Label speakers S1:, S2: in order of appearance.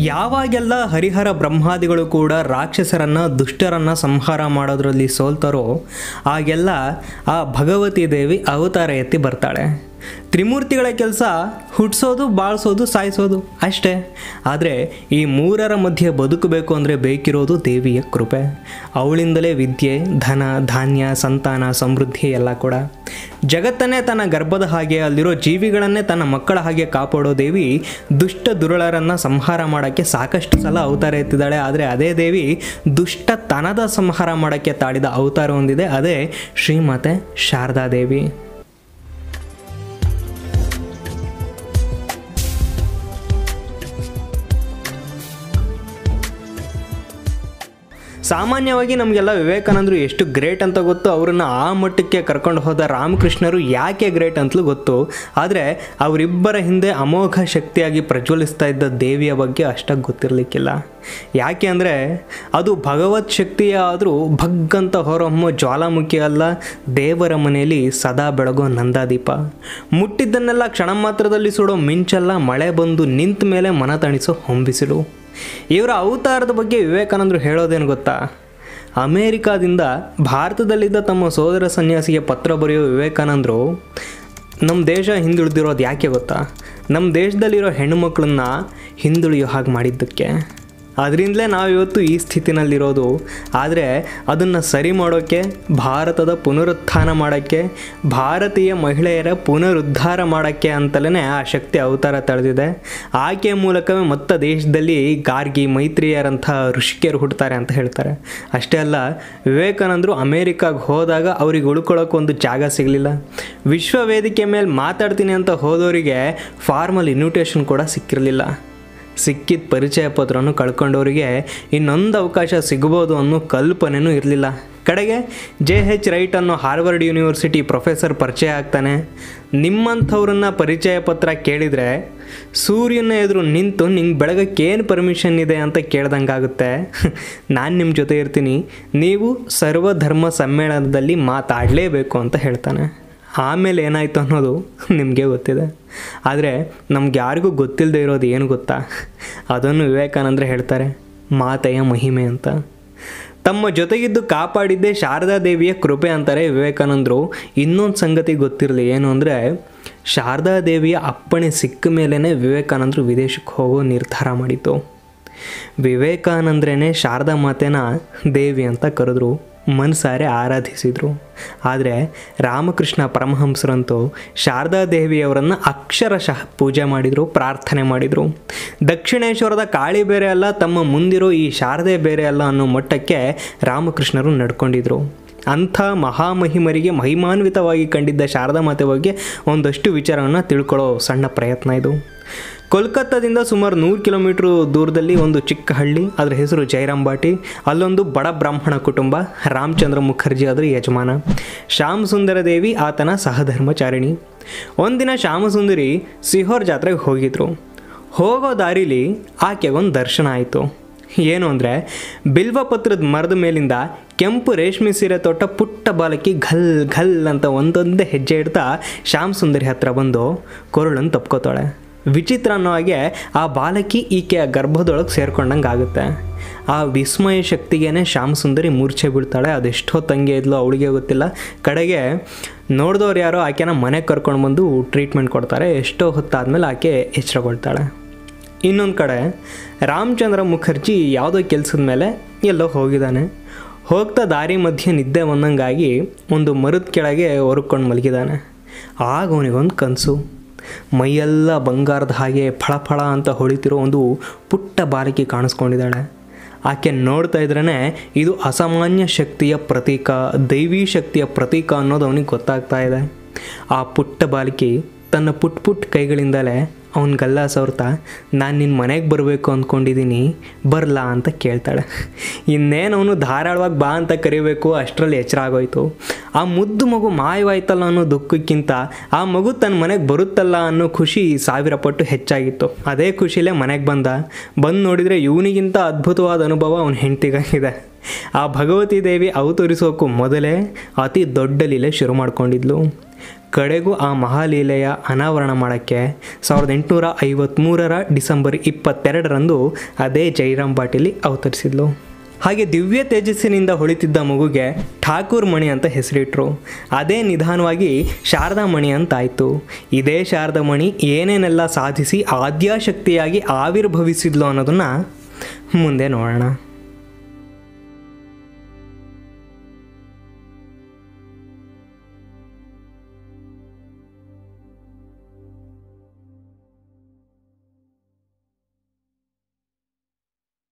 S1: ಯಾವಾಗೆಲ್ಲ ಹರಿಹರ ಬ್ರಹ್ಮಾದಿಗಳು ಕೂಡ ರಾಕ್ಷಸರನ್ನ ದುಷ್ಟರನ್ನ ಸಂಹಾರ ಮಾಡೋದ್ರಲ್ಲಿ ಸೋಲ್ತಾರೋ ಆಗೆಲ್ಲ ಆ ಭಗವತಿ ದೇವಿ ಅವತಾರ ಎತ್ತಿ ಬರ್ತಾಳೆ ತ್ರಿಮೂರ್ತಿಗಳ ಕೆಲಸ ಹುಟ್ಟಿಸೋದು ಬಾಳಿಸೋದು ಸಾಯಿಸೋದು ಅಷ್ಟೇ ಆದರೆ ಈ ಮೂರರ ಮಧ್ಯೆ ಬದುಕಬೇಕು ಅಂದರೆ ಬೇಕಿರೋದು ದೇವಿಯ ಕೃಪೆ ಅವಳಿಂದಲೇ ವಿದ್ಯೆ ಧನ ಧಾನ್ಯ ಸಂತಾನ ಸಮೃದ್ಧಿ ಎಲ್ಲ ಕೂಡ ಜಗತ್ತನ್ನೇ ತನ್ನ ಗರ್ಭದ ಹಾಗೆ ಅಲ್ಲಿರೋ ಜೀವಿಗಳನ್ನೇ ತನ್ನ ಮಕ್ಕಳ ಹಾಗೆ ಕಾಪಾಡೋ ದೇವಿ ದುಷ್ಟ ದುರುಳರನ್ನು ಸಂಹಾರ ಮಾಡೋಕ್ಕೆ ಸಾಕಷ್ಟು ಸಲ ಅವತಾರ ಎತ್ತಿದ್ದಾಳೆ ಆದರೆ ಅದೇ ದೇವಿ ದುಷ್ಟತನದ ಸಂಹಾರ ಮಾಡೋಕ್ಕೆ ತಾಳಿದ ಅವತಾರ ಹೊಂದಿದೆ ಅದೇ ಶ್ರೀಮಾತೆ ಶಾರದಾದೇವಿ ಸಾಮಾನ್ಯವಾಗಿ ನಮಗೆಲ್ಲ ವಿವೇಕಾನಂದರು ಎಷ್ಟು ಗ್ರೇಟ್ ಅಂತ ಗೊತ್ತು ಅವರನ್ನು ಆ ಮಟ್ಟಕ್ಕೆ ಕರ್ಕೊಂಡು ಹೋದ ರಾಮಕೃಷ್ಣರು ಯಾಕೆ ಗ್ರೇಟ್ ಅಂತಲೂ ಗೊತ್ತು ಆದರೆ ಅವರಿಬ್ಬರ ಹಿಂದೆ ಅಮೋಘ ಶಕ್ತಿಯಾಗಿ ಪ್ರಜ್ವಲಿಸ್ತಾ ಇದ್ದ ದೇವಿಯ ಬಗ್ಗೆ ಅಷ್ಟಾಗಿ ಗೊತ್ತಿರಲಿಕ್ಕಿಲ್ಲ ಯಾಕೆ ಅಂದರೆ ಅದು ಭಗವತ್ ಶಕ್ತಿಯೇ ಆದರೂ ಭಗ್ಗಂತ ಹೊರಹೊಮ್ಮೋ ಜ್ವಾಲಾಮುಖಿ ಅಲ್ಲ ದೇವರ ಮನೆಯಲ್ಲಿ ಸದಾ ಬೆಳಗೋ ನಂದಾದೀಪ ಮುಟ್ಟಿದ್ದನ್ನೆಲ್ಲ ಕ್ಷಣ ಮಾತ್ರದಲ್ಲಿ ಸುಡೋ ಮಿಂಚಲ್ಲ ಮಳೆ ಬಂದು ನಿಂತ ಮೇಲೆ ಮನ ತಣಿಸೋ ಹೊಂಬಿಸಿಲು ಇವರ ಅವತಾರದ ಬಗ್ಗೆ ವಿವೇಕಾನಂದರು ಹೇಳೋದೇನು ಗೊತ್ತಾ ಅಮೇರಿಕಾದಿಂದ ಭಾರತದಲ್ಲಿದ್ದ ತಮ್ಮ ಸೋದರ ಸನ್ಯಾಸಿಗೆ ಪತ್ರ ಬರೆಯೋ ವಿವೇಕಾನಂದರು ನಮ್ಮ ದೇಶ ಹಿಂದುಳಿದಿರೋದು ಯಾಕೆ ಗೊತ್ತಾ ನಮ್ಮ ದೇಶದಲ್ಲಿರೋ ಹೆಣ್ಣುಮಕ್ಳನ್ನ ಹಿಂದುಳಿಯೋ ಹಾಗೆ ಮಾಡಿದ್ದಕ್ಕೆ ಅದರಿಂದಲೇ ನಾವಿವತ್ತು ಈ ಸ್ಥಿತಿನಲ್ಲಿರೋದು ಆದರೆ ಅದನ್ನು ಸರಿ ಮಾಡೋಕ್ಕೆ ಭಾರತದ ಪುನರುತ್ಥಾನ ಮಾಡೋಕ್ಕೆ ಭಾರತೀಯ ಮಹಿಳೆಯರ ಪುನರುದ್ಧಾರ ಮಾಡೋಕ್ಕೆ ಅಂತಲೇ ಆ ಶಕ್ತಿ ಅವತಾರ ತಳೆದಿದೆ ಆಕೆಯ ಮೂಲಕವೇ ಮತ್ತೆ ದೇಶದಲ್ಲಿ ಗಾರ್ಗಿ ಮೈತ್ರಿಯರಂಥ ಋಷಿಕಿಯರು ಹುಡ್ತಾರೆ ಅಂತ ಹೇಳ್ತಾರೆ ಅಷ್ಟೇ ಅಲ್ಲ ವಿವೇಕಾನಂದರು ಅಮೇರಿಕಾಗೆ ಹೋದಾಗ ಅವ್ರಿಗೆ ಉಳ್ಕೊಳ್ಳೋಕೆ ಒಂದು ಜಾಗ ಸಿಗಲಿಲ್ಲ ವಿಶ್ವ ವೇದಿಕೆ ಮೇಲೆ ಮಾತಾಡ್ತೀನಿ ಅಂತ ಹೋದವರಿಗೆ ಫಾರ್ಮಲ್ ಇನ್ವಿಟೇಷನ್ ಕೂಡ ಸಿಕ್ಕಿರಲಿಲ್ಲ ಸಿಕ್ಕಿದ ಪರಿಚಯ ಪತ್ರವನ್ನು ಕಳ್ಕೊಂಡವರಿಗೆ ಇನ್ನೊಂದು ಅವಕಾಶ ಸಿಗ್ಬೋದು ಅನ್ನೋ ಕಲ್ಪನೆನೂ ಇರಲಿಲ್ಲ ಕಡೆಗೆ ಜೆ ಎಚ್ ರೈಟ್ ಅನ್ನೋ ಹಾರ್ವರ್ಡ್ ಯೂನಿವರ್ಸಿಟಿ ಪ್ರೊಫೆಸರ್ ಪರಿಚಯ ಆಗ್ತಾನೆ ನಿಮ್ಮಂಥವ್ರನ್ನ ಪರಿಚಯ ಪತ್ರ ಕೇಳಿದರೆ ಸೂರ್ಯನ ಎದುರು ನಿಂತು ನಿಂಗೆ ಬೆಳಗಕ್ಕೆ ಏನು ಪರ್ಮಿಷನ್ ಇದೆ ಅಂತ ಕೇಳ್ದಂಗಾಗುತ್ತೆ ನಾನು ನಿಮ್ಮ ಜೊತೆ ಇರ್ತೀನಿ ನೀವು ಸರ್ವಧರ್ಮ ಸಮ್ಮೇಳನದಲ್ಲಿ ಮಾತಾಡಲೇಬೇಕು ಅಂತ ಹೇಳ್ತಾನೆ ಆಮೇಲೆ ಏನಾಯಿತು ಅನ್ನೋದು ನಿಮಗೆ ಗೊತ್ತಿದೆ ಆದರೆ ನಮ್ಗೆ ಯಾರಿಗೂ ಗೊತ್ತಿಲ್ಲದೆ ಇರೋದು ಏನು ಗೊತ್ತಾ ಅದನ್ನು ವಿವೇಕಾನಂದ್ರ ಹೇಳ್ತಾರೆ ಮಾತೆಯ ಮಹಿಮೆ ಅಂತ ತಮ್ಮ ಜೊತೆಗಿದ್ದು ಕಾಪಾಡಿದ್ದೇ ಶಾರದಾ ದೇವಿಯ ಕೃಪೆ ಅಂತಾರೆ ವಿವೇಕಾನಂದರು ಇನ್ನೊಂದು ಸಂಗತಿ ಗೊತ್ತಿರಲಿ ಏನು ಅಂದರೆ ಶಾರದಾ ದೇವಿಯ ಅಪ್ಪಣೆ ಸಿಕ್ಕ ಮೇಲೇ ವಿವೇಕಾನಂದರು ವಿದೇಶಕ್ಕೆ ಹೋಗೋ ನಿರ್ಧಾರ ಮಾಡಿತು ವಿವೇಕಾನಂದ್ರೇ ಶಾರದಾ ಮಾತೆನ ದೇವಿ ಅಂತ ಕರೆದ್ರು ಮನಸಾರೆ ಆರಾಧಿಸಿದರು ಆದರೆ ರಾಮಕೃಷ್ಣ ಪರಮಹಂಸರಂತೂ ಶಾರದಾ ದೇವಿಯವರನ್ನು ಅಕ್ಷರಶಃ ಪೂಜೆ ಮಾಡಿದರು ಪ್ರಾರ್ಥನೆ ಮಾಡಿದರು ದಕ್ಷಿಣೇಶ್ವರದ ಕಾಳಿ ಬೇರೆ ಅಲ್ಲ ತಮ್ಮ ಮುಂದಿರೋ ಈ ಶಾರದೆ ಬೇರೆ ಅಲ್ಲ ಅನ್ನೋ ಮಟ್ಟಕ್ಕೆ ರಾಮಕೃಷ್ಣರು ನಡ್ಕೊಂಡಿದ್ರು ಅಂಥ ಮಹಾಮಹಿಮರಿಗೆ ಮಹಿಮಾನ್ವಿತವಾಗಿ ಕಂಡಿದ್ದ ಶಾರದಾ ಮಾತೆ ಬಗ್ಗೆ ಒಂದಷ್ಟು ವಿಚಾರವನ್ನು ತಿಳ್ಕೊಳ್ಳೋ ಸಣ್ಣ ಪ್ರಯತ್ನ ಇದು ಕೋಲ್ಕತ್ತಾದಿಂದ ಸುಮಾರು ನೂರು ಕಿಲೋಮೀಟ್ರ್ ದೂರದಲ್ಲಿ ಒಂದು ಚಿಕ್ಕ ಹಳ್ಳಿ ಅದರ ಹೆಸರು ಜೈರಾಂಬಾಟಿ ಅಲ್ಲೊಂದು ಬಡ ಬ್ರಾಹ್ಮಣ ಕುಟುಂಬ ರಾಮಚಂದ್ರ ಮುಖರ್ಜಿ ಅದರ ಯಜಮಾನ ಶ್ಯಾಮ್ ಸುಂದರ ದೇವಿ ಆತನ ಸಹಧರ್ಮಚಾರಿಣಿ ಒಂದಿನ ಶ್ಯಾಮಸುಂದರಿ ಸಿಹೋರ್ ಜಾತ್ರೆಗೆ ಹೋಗಿದ್ರು ಹೋಗೋ ದಾರಿಲಿ ಆಕೆಗೊಂದು ದರ್ಶನ ಆಯಿತು ಏನು ಅಂದರೆ ಬಿಲ್ವಪತ್ರದ ಮರದ ಮೇಲಿಂದ ಕೆಂಪು ರೇಷ್ಮೆ ಸೀರೆ ತೊಟ್ಟ ಪುಟ್ಟ ಬಾಲಕಿ ಘಲ್ ಘಲ್ ಅಂತ ಒಂದೊಂದೇ ಹೆಜ್ಜೆ ಇಡ್ತಾ ಶ್ಯಾಮ್ ಸುಂದರಿ ಹತ್ರ ಬಂದು ಕೊರಳನ್ನು ತಪ್ಕೋತಾಳೆ ವಿಚಿತ್ರ ಅನ್ನೋ ಹಾಗೆ ಆ ಬಾಲಕಿ ಈಕೆಯ ಗರ್ಭದೊಳಗೆ ಸೇರ್ಕೊಂಡಂಗೆ ಆಗುತ್ತೆ ಆ ವಿಸ್ಮಯ ಶಕ್ತಿಗೇನೆ ಶ್ಯಾಮ್ ಸುಂದರಿ ಮೂರ್ಛೆ ಬೀಳ್ತಾಳೆ ಅದೆಷ್ಟೋ ತಂಗೆ ಇದ್ಲು ಅವಳಿಗೆ ಗೊತ್ತಿಲ್ಲ ಕಡೆಗೆ ನೋಡಿದವ್ರು ಯಾರೋ ಆಕೆನ ಮನೆಗೆ ಕರ್ಕೊಂಡು ಬಂದು ಟ್ರೀಟ್ಮೆಂಟ್ ಕೊಡ್ತಾರೆ ಎಷ್ಟೋ ಹೊತ್ತಾದ್ಮೇಲೆ ಆಕೆ ಎಚ್ಚರಗೊಳ್ತಾಳೆ ಇನ್ನೊಂದು ಕಡೆ ರಾಮಚಂದ್ರ ಮುಖರ್ಜಿ ಯಾವುದೋ ಕೆಲಸದ ಮೇಲೆ ಎಲ್ಲೋ ಹೋಗಿದ್ದಾನೆ ಹೋಗ್ತಾ ದಾರಿ ಮಧ್ಯೆ ನಿದ್ದೆ ಬಂದಂಗಾಗಿ ಒಂದು ಮರದ ಕೆಳಗೆ ಹೊರ್ಕೊಂಡು ಮಲಗಿದ್ದಾನೆ ಆಗ ಅವನಿಗೊಂದು ಕನಸು ಮೈಯೆಲ್ಲ ಬಂಗಾರದ ಹಾಗೆ ಫಳಫಳ ಅಂತ ಹೊಳಿತಿರೋ ಒಂದು ಪುಟ್ಟ ಬಾಲಕಿ ಕಾಣಿಸ್ಕೊಂಡಿದ್ದಾಳೆ ಆಕೆ ನೋಡ್ತಾ ಇದ್ರೇ ಇದು ಅಸಾಮಾನ್ಯ ಶಕ್ತಿಯ ಪ್ರತೀಕ ದೈವಿ ಶಕ್ತಿಯ ಪ್ರತೀಕ ಅನ್ನೋದು ಅವನಿಗೆ ಗೊತ್ತಾಗ್ತಾ ಇದೆ ಆ ಪುಟ್ಟ ಬಾಲಕಿ ತನ್ನ ಪುಟ್ ಪುಟ್ಟ ಕೈಗಳಿಂದಲೇ ಅವನ ಗಲ್ಲ ಸವರ್ತಾ ನಾನು ನಿನ್ನ ಮನೆಗೆ ಬರಬೇಕು ಅಂದ್ಕೊಂಡಿದ್ದೀನಿ ಬರಲಾ ಅಂತ ಕೇಳ್ತಾಳೆ ಇನ್ನೇನು ಅವನು ಧಾರಾಳವಾಗಿ ಬಾ ಅಂತ ಕರಿಬೇಕು ಅಷ್ಟರಲ್ಲಿ ಎಚ್ಚರ ಆಗೋಯ್ತು ಆ ಮುದ್ದು ಮಗು ಮಾಯವಾಯ್ತಲ್ಲ ಅನ್ನೋ ದುಃಖಕ್ಕಿಂತ ಆ ಮಗು ತನ್ನ ಮನೆಗೆ ಬರುತ್ತಲ್ಲ ಅನ್ನೋ ಖುಷಿ ಸಾವಿರ ಪಟ್ಟು ಹೆಚ್ಚಾಗಿತ್ತು ಅದೇ ಖುಷಿಲೇ ಮನೆಗೆ ಬಂದ ಬಂದು ನೋಡಿದರೆ ಇವನಿಗಿಂತ ಅದ್ಭುತವಾದ ಅನುಭವ ಅವನ ಹೆಂಡ್ತಿಗಾಗಿದೆ ಆ ಭಗವತಿ ದೇವಿ ಅವತರಿಸೋಕ್ಕೂ ಮೊದಲೇ ಅತಿ ದೊಡ್ಡ ಲೀಲೆ ಶುರು ಮಾಡ್ಕೊಂಡಿದ್ಲು ಕಡೆಗೂ ಆ ಮಹಾಲೀಲೆಯ ಅನಾವರಣ ಮಾಡೋಕ್ಕೆ ಸಾವಿರದ ಎಂಟುನೂರ ಐವತ್ತ್ಮೂರರ ಡಿಸೆಂಬರ್ ಇಪ್ಪತ್ತೆರಡರಂದು ಅದೇ ಜೈರಾಮ್ ಪಾಟೀಲಿ ಅವತರಿಸಿದ್ಲು ಹಾಗೆ ದಿವ್ಯ ತೇಜಸ್ಸಿನಿಂದ ಹೊಳಿತಿದ್ದ ಮಗುಗೆ ಠಾಕೂರ್ ಮಣಿ ಅಂತ ಹೆಸರಿಟ್ರು ಅದೇ ನಿಧಾನವಾಗಿ ಶಾರದಾ ಮಣಿ ಅಂತಾಯಿತು ಇದೇ ಶಾರದಾ ಮಣಿ ಏನೇನೆಲ್ಲ ಸಾಧಿಸಿ ಆದ್ಯಾಶಕ್ತಿಯಾಗಿ ಆವಿರ್ಭವಿಸಿದ್ಲು ಅನ್ನೋದನ್ನು ಮುಂದೆ ನೋಡೋಣ